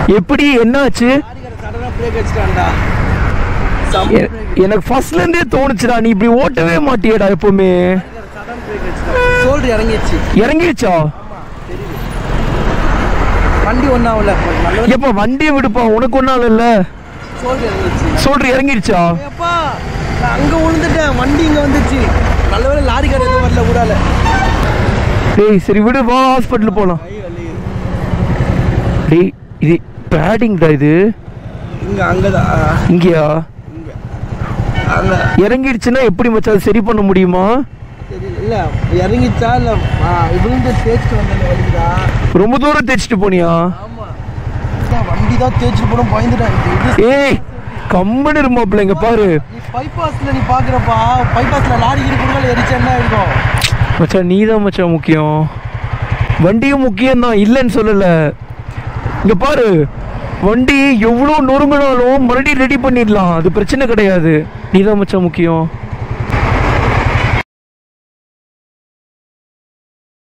எப்படி என்னாச்சு லாரிக்கார சடனா பிரேக் அடிச்சிட்டான்டா செம்ம எ- பிரேக் எனக்கு ஃபர்ஸ்ட்ல இருந்தே தோணுச்சுடா நீ இப்படி ஓட்டவே மாட்டியடா எப்பவுமே சடன் பிரேக் அடிச்சிட்டான் சோல்டர் இறங்கிடுச்சு இறங்கிடுச்சா வண்டி ஒன்றாவில் நல்ல எப்ப வண்டியை விடுப்பா உனக்கு ஒன்னால இல்ல சோல்டர் இறங்கிடுச்சு சொல்ற இறங்கிடுச்சா ஏப்பா நான் அங்கே விழுந்துட்டேன் வண்டி இங்கே வந்துச்சு நல்ல வேளை லாரிக்கார எதுவும் வரல ஊடால டேய் சரி விடு வா ஹாஸ்பிட்டல் போலாம் கை வலி டேய் இது பேடிங்டா இது இங்கே அங்கே தான் இங்கயா இங்கே அங்கே இறங்கிடுச்சுன்னா எப்படி மச்சான் அது சரி பண்ண முடியுமா தெரியல இல்லை இறங்கிச்சா இல்லை விழுந்து தேய்ச்சிட்டு வந்தேன் வலிக்குதா ரொம்ப தூரம் தேய்ச்சிட்டு போனியா ஆமாம் வண்டி தான் தேய்ச்சிட்டு போடும் பயந்துட்டேன் இது இது ஏய் கம்மன் இருமாப்ல இங்க பாரு நீ பைபாஸ்ல நீ பாக்குறப்பா பைபாஸ்ல லாரி இருக்கிறவங்க எரிச்சா என்ன இருக்கும் மச்சான் நீ தான் மச்சான் முக்கியம் வண்டியும் முக்கியம் தான் இல்லைன்னு சொல்லல இங்க பாரு வண்டி எவ்வளோ நொறுங்கினாலும் மறுபடியும் ரெடி பண்ணிடலாம் அது பிரச்சனை கிடையாது நீ தான் மச்சான் முக்கியம்